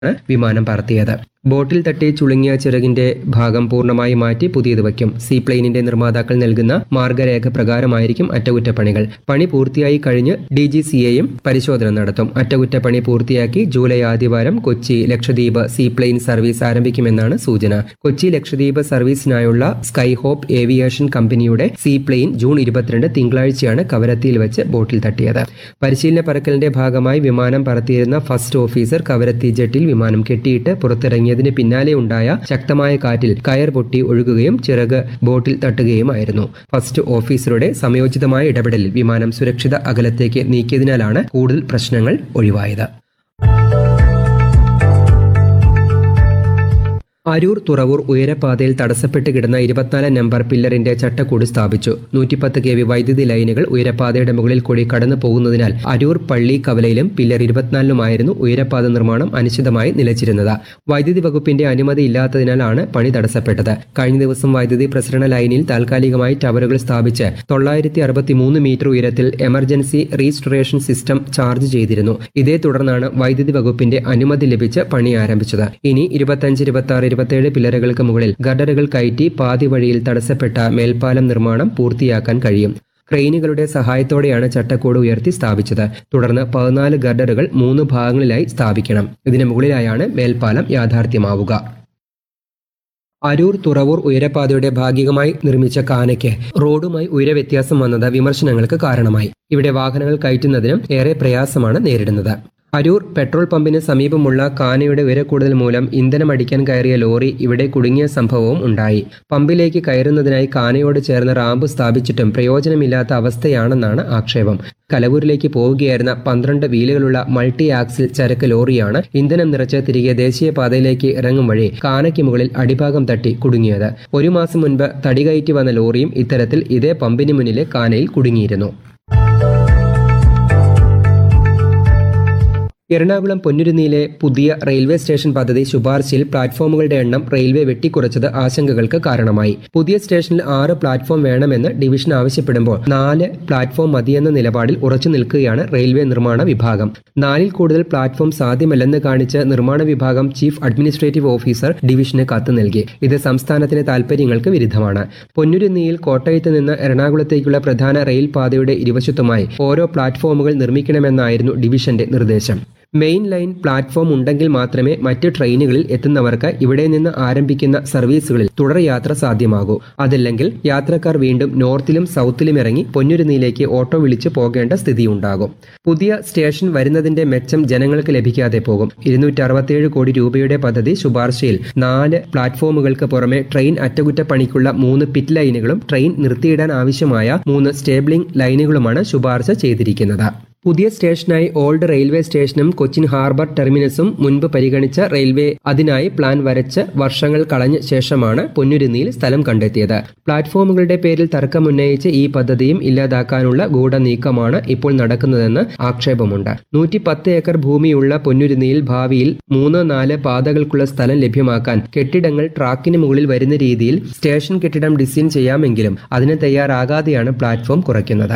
ആണ് വിമാനം പറത്തിയത് ബോട്ടിൽ തട്ടി ചുളുങ്ങിയ ചിറകിന്റെ ഭാഗം പൂർണ്ണമായി മാറ്റി പുതിയത് വയ്ക്കും സീപ്ലെയിനിന്റെ നിർമ്മാതാക്കൾ നൽകുന്ന മാർഗരേഖ പ്രകാരമായിരിക്കും അറ്റകുറ്റപ്പണികൾ പണി പൂർത്തിയായി കഴിഞ്ഞ് ഡി ജി സി എയും പരിശോധന നടത്തും അറ്റകുറ്റപ്പണി പൂർത്തിയാക്കി ജൂലൈ ആദ്യവാരം കൊച്ചി ലക്ഷദ്വീപ് സീപ്ലെയിൻ സർവീസ് ആരംഭിക്കുമെന്നാണ് സൂചന കൊച്ചി ലക്ഷദ്വീപ് സർവീസിനായുള്ള സ്കൈ ഹോപ്പ് ഏവിയേഷൻ കമ്പനിയുടെ സീപ്ലെയിൻ ജൂൺ ഇരുപത്തിരണ്ട് തിങ്കളാഴ്ചയാണ് കവരത്തിയിൽ വെച്ച് ബോട്ടിൽ തട്ടിയത് പരിശീലന പറക്കലിന്റെ ഭാഗമായി വിമാനം പറത്തിയിരുന്ന ഫസ്റ്റ് ഓഫീസർ കവരത്തി ജെട്ടിൽ വിമാനം കെട്ടിയിട്ട് പുറത്തിറങ്ങിയതിന് പിന്നാലെ ഉണ്ടായ ശക്തമായ കാറ്റിൽ കയർ പൊട്ടി ഒഴുകുകയും ചിറക് ബോട്ടിൽ തട്ടുകയുമായിരുന്നു ഫസ്റ്റ് ഓഫീസറുടെ സമയോചിതമായ ഇടപെടലിൽ വിമാനം സുരക്ഷിത അകലത്തേക്ക് നീക്കിയതിനാലാണ് കൂടുതൽ പ്രശ്നങ്ങൾ ഒഴിവായത് അരൂർ തുറവൂർ ഉയരപാതയിൽ തടസ്സപ്പെട്ട് കിടന്ന ഇരുപത്തിനാല് നമ്പർ പില്ലറിന്റെ ചട്ടക്കൂട് സ്ഥാപിച്ചു നൂറ്റിപ്പത്ത് കെ വി വൈദ്യുതി ലൈനുകൾ ഉയരപാതയുടെ മുകളിൽ കൂടി കടന്നു പോകുന്നതിനാൽ അരൂർ പള്ളി കവലയിലും പില്ലർ ഇരുപത്തിനാലിലുമായിരുന്നു ഉയരപാത നിർമ്മാണം അനിശ്ചിതമായി നിലച്ചിരുന്നത് വൈദ്യുതി വകുപ്പിന്റെ അനുമതി ഇല്ലാത്തതിനാലാണ് പണി തടസ്സപ്പെട്ടത് കഴിഞ്ഞ ദിവസം വൈദ്യുതി പ്രസരണ ലൈനിൽ താൽക്കാലികമായി ടവറുകൾ സ്ഥാപിച്ച് തൊള്ളായിരത്തി അറുപത്തിമൂന്ന് മീറ്റർ ഉയരത്തിൽ എമർജൻസി റീസ്റ്റോറേഷൻ സിസ്റ്റം ചാർജ് ചെയ്തിരുന്നു ഇതേ തുടർന്നാണ് വൈദ്യുതി വകുപ്പിന്റെ അനുമതി ലഭിച്ച് പണി ആരംഭിച്ചത് ഇനി ഇരുപത്തഞ്ച് ഇരുപത്തി ആറ് ഇരുപത്തിയേഴ് പില്ലറുകൾക്ക് മുകളിൽ ഗഡറുകൾ കയറ്റി പാതി വഴിയിൽ തടസ്സപ്പെട്ട മേൽപ്പാലം നിർമ്മാണം പൂർത്തിയാക്കാൻ കഴിയും ക്രെയിനുകളുടെ സഹായത്തോടെയാണ് ചട്ടക്കൂട് ഉയർത്തി സ്ഥാപിച്ചത് തുടർന്ന് പതിനാല് ഗർഡറുകൾ മൂന്ന് ഭാഗങ്ങളിലായി സ്ഥാപിക്കണം ഇതിന് മുകളിലായാണ് മേൽപ്പാലം യാഥാർത്ഥ്യമാവുക അരൂർ തുറവൂർ ഉയരപാതയുടെ ഭാഗികമായി നിർമ്മിച്ച കാനയ്ക്ക് റോഡുമായി ഉയരവ്യത്യാസം വന്നത് വിമർശനങ്ങൾക്ക് കാരണമായി ഇവിടെ വാഹനങ്ങൾ കയറ്റുന്നതിനും ഏറെ പ്രയാസമാണ് നേരിടുന്നത് അരൂർ പെട്രോൾ പമ്പിന് സമീപമുള്ള കാനയുടെ ഉയരക്കൂടുതൽ മൂലം ഇന്ധനമടിക്കാൻ കയറിയ ലോറി ഇവിടെ കുടുങ്ങിയ സംഭവവും ഉണ്ടായി പമ്പിലേക്ക് കയറുന്നതിനായി കാനയോട് ചേർന്ന് റാമ്പ് സ്ഥാപിച്ചിട്ടും പ്രയോജനമില്ലാത്ത അവസ്ഥയാണെന്നാണ് ആക്ഷേപം കലവൂരിലേക്ക് പോവുകയായിരുന്ന പന്ത്രണ്ട് വീലുകളുള്ള മൾട്ടി ആക്സിൽ ചരക്ക് ലോറിയാണ് ഇന്ധനം നിറച്ച് തിരികെ ദേശീയപാതയിലേക്ക് ഇറങ്ങും വഴി കാനയ്ക്ക് മുകളിൽ അടിഭാഗം തട്ടി കുടുങ്ങിയത് ഒരു മാസം മുൻപ് തടികയറ്റി വന്ന ലോറിയും ഇത്തരത്തിൽ ഇതേ പമ്പിന് മുന്നിലെ കാനയിൽ കുടുങ്ങിയിരുന്നു എറണാകുളം പൊന്നുരുന്നിയിലെ പുതിയ റെയിൽവേ സ്റ്റേഷൻ പദ്ധതി ശുപാർശയിൽ പ്ലാറ്റ്ഫോമുകളുടെ എണ്ണം റെയിൽവേ വെട്ടിക്കുറച്ചത് ആശങ്കകൾക്ക് കാരണമായി പുതിയ സ്റ്റേഷനിൽ ആറ് പ്ലാറ്റ്ഫോം വേണമെന്ന് ഡിവിഷൻ ആവശ്യപ്പെടുമ്പോൾ നാല് പ്ലാറ്റ്ഫോം മതിയെന്ന നിലപാടിൽ ഉറച്ചു നിൽക്കുകയാണ് റെയിൽവേ നിർമ്മാണ വിഭാഗം നാലിൽ കൂടുതൽ പ്ലാറ്റ്ഫോം സാധ്യമല്ലെന്ന് കാണിച്ച് നിർമ്മാണ വിഭാഗം ചീഫ് അഡ്മിനിസ്ട്രേറ്റീവ് ഓഫീസർ ഡിവിഷന് കത്ത് നൽകി ഇത് സംസ്ഥാനത്തിന്റെ താൽപര്യങ്ങൾക്ക് വിരുദ്ധമാണ് പൊന്നുരുന്നിയിൽ കോട്ടയത്ത് നിന്ന് എറണാകുളത്തേക്കുള്ള പ്രധാന റെയിൽ പാതയുടെ ഇരുവശത്തുമായി ഓരോ പ്ലാറ്റ്ഫോമുകൾ നിർമ്മിക്കണമെന്നായിരുന്നു ഡിവിഷന്റെ നിർദ്ദേശം മെയിൻ ലൈൻ പ്ലാറ്റ്ഫോം ഉണ്ടെങ്കിൽ മാത്രമേ മറ്റ് ട്രെയിനുകളിൽ എത്തുന്നവർക്ക് ഇവിടെ നിന്ന് ആരംഭിക്കുന്ന സർവീസുകളിൽ തുടർ യാത്ര സാധ്യമാകൂ അതല്ലെങ്കിൽ യാത്രക്കാർ വീണ്ടും നോർത്തിലും സൗത്തിലും ഇറങ്ങി പൊന്നുരുന്നിയിലേക്ക് ഓട്ടോ വിളിച്ച് പോകേണ്ട സ്ഥിതിയുണ്ടാകും പുതിയ സ്റ്റേഷൻ വരുന്നതിന്റെ മെച്ചം ജനങ്ങൾക്ക് ലഭിക്കാതെ പോകും ഇരുന്നൂറ്റി അറുപത്തിയേഴ് കോടി രൂപയുടെ പദ്ധതി ശുപാർശയിൽ നാല് പ്ലാറ്റ്ഫോമുകൾക്ക് പുറമെ ട്രെയിൻ അറ്റകുറ്റപ്പണിക്കുള്ള മൂന്ന് പിറ്റ് ലൈനുകളും ട്രെയിൻ നിർത്തിയിടാൻ ആവശ്യമായ മൂന്ന് സ്റ്റേബിളിംഗ് ലൈനുകളുമാണ് ശുപാർശ ചെയ്തിരിക്കുന്നത് പുതിയ സ്റ്റേഷനായി ഓൾഡ് റെയിൽവേ സ്റ്റേഷനും കൊച്ചിൻ ഹാർബർ ടെർമിനസും മുൻപ് പരിഗണിച്ച റെയിൽവേ അതിനായി പ്ലാൻ വരച്ച് വർഷങ്ങൾ കളഞ്ഞ ശേഷമാണ് പൊന്നുരുന്നിയിൽ സ്ഥലം കണ്ടെത്തിയത് പ്ലാറ്റ്ഫോമുകളുടെ പേരിൽ തർക്കമുന്നയിച്ച് ഈ പദ്ധതിയും ഇല്ലാതാക്കാനുള്ള ഗൂഢനീക്കമാണ് ഇപ്പോൾ നടക്കുന്നതെന്ന് ആക്ഷേപമുണ്ട് നൂറ്റി പത്ത് ഏക്കർ ഭൂമിയുള്ള പൊന്നുരുന്നിയിൽ ഭാവിയിൽ മൂന്ന് നാല് പാതകൾക്കുള്ള സ്ഥലം ലഭ്യമാക്കാൻ കെട്ടിടങ്ങൾ ട്രാക്കിന് മുകളിൽ വരുന്ന രീതിയിൽ സ്റ്റേഷൻ കെട്ടിടം ഡിസൈൻ ചെയ്യാമെങ്കിലും അതിന് തയ്യാറാകാതെയാണ് പ്ലാറ്റ്ഫോം കുറയ്ക്കുന്നത്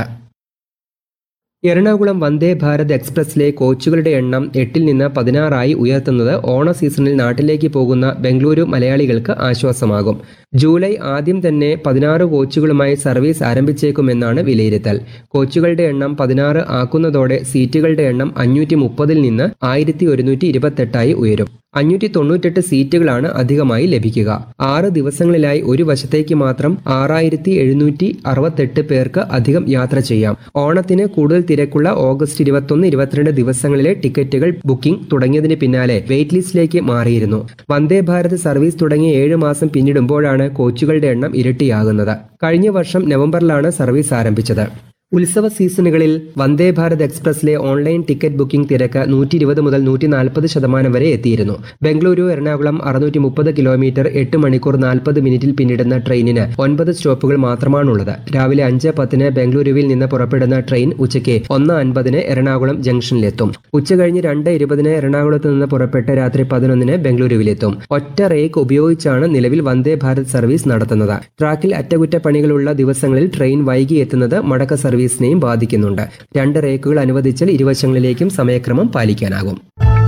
എറണാകുളം വന്ദേ ഭാരത് എക്സ്പ്രസിലെ കോച്ചുകളുടെ എണ്ണം എട്ടിൽ നിന്ന് പതിനാറായി ഉയർത്തുന്നത് ഓണ സീസണിൽ നാട്ടിലേക്ക് പോകുന്ന ബംഗളൂരു മലയാളികൾക്ക് ആശ്വാസമാകും ജൂലൈ ആദ്യം തന്നെ പതിനാറ് കോച്ചുകളുമായി സർവീസ് ആരംഭിച്ചേക്കുമെന്നാണ് വിലയിരുത്തൽ കോച്ചുകളുടെ എണ്ണം പതിനാറ് ആക്കുന്നതോടെ സീറ്റുകളുടെ എണ്ണം അഞ്ഞൂറ്റി മുപ്പതിൽ നിന്ന് ആയിരത്തി ഒരുന്നൂറ്റി ഇരുപത്തെട്ടായി ഉയരും അഞ്ഞൂറ്റി തൊണ്ണൂറ്റെട്ട് സീറ്റുകളാണ് അധികമായി ലഭിക്കുക ആറ് ദിവസങ്ങളിലായി ഒരു വശത്തേക്ക് മാത്രം ആറായിരത്തി എഴുന്നൂറ്റി അറുപത്തെട്ട് പേർക്ക് അധികം യാത്ര ചെയ്യാം ഓണത്തിന് കൂടുതൽ തിരക്കുള്ള ഓഗസ്റ്റ് ഇരുപത്തൊന്ന് ഇരുപത്തിരണ്ട് ദിവസങ്ങളിലെ ടിക്കറ്റുകൾ ബുക്കിംഗ് തുടങ്ങിയതിന് പിന്നാലെ വെയിറ്റ് ലിസ്റ്റിലേക്ക് മാറിയിരുന്നു വന്ദേ ഭാരത് സർവീസ് തുടങ്ങിയ ഏഴ് മാസം പിന്നിടുമ്പോഴാണ് കോച്ചുകളുടെ എണ്ണം ഇരട്ടിയാകുന്നത് കഴിഞ്ഞ വർഷം നവംബറിലാണ് സർവീസ് ആരംഭിച്ചത് ഉത്സവ സീസണുകളിൽ വന്ദേ ഭാരത് എക്സ്പ്രസിലെ ഓൺലൈൻ ടിക്കറ്റ് ബുക്കിംഗ് തിരക്ക് നൂറ്റി ഇരുപത് മുതൽ നൂറ്റി നാൽപ്പത് ശതമാനം വരെ എത്തിയിരുന്നു ബംഗളൂരു എറണാകുളം അറുന്നൂറ്റി മുപ്പത് കിലോമീറ്റർ എട്ട് മണിക്കൂർ നാൽപ്പത് മിനിറ്റിൽ പിന്നിടുന്ന ട്രെയിനിന് ഒൻപത് സ്റ്റോപ്പുകൾ മാത്രമാണുള്ളത് രാവിലെ അഞ്ച് പത്തിന് ബംഗളൂരുവിൽ നിന്ന് പുറപ്പെടുന്ന ട്രെയിൻ ഉച്ചയ്ക്ക് ഒന്ന് അൻപതിന് എറണാകുളം ജംഗ്ഷനിലെത്തും ഉച്ചകഴിഞ്ഞ് രണ്ട് ഇരുപതിന് എറണാകുളത്ത് നിന്ന് പുറപ്പെട്ട് രാത്രി പതിനൊന്നിന് ബംഗളൂരുവിലെത്തും ഒറ്റ റേക്ക് ഉപയോഗിച്ചാണ് നിലവിൽ വന്ദേ ഭാരത് സർവീസ് നടത്തുന്നത് ട്രാക്കിൽ അറ്റകുറ്റപ്പണികളുള്ള ദിവസങ്ങളിൽ ട്രെയിൻ വൈകി എത്തുന്നത് മടക്ക സർവീസിനെയും ബാധിക്കുന്നുണ്ട് രണ്ട് റേക്കുകൾ അനുവദിച്ചാൽ ഇരുവശങ്ങളിലേക്കും സമയക്രമം പാലിക്കാനാകും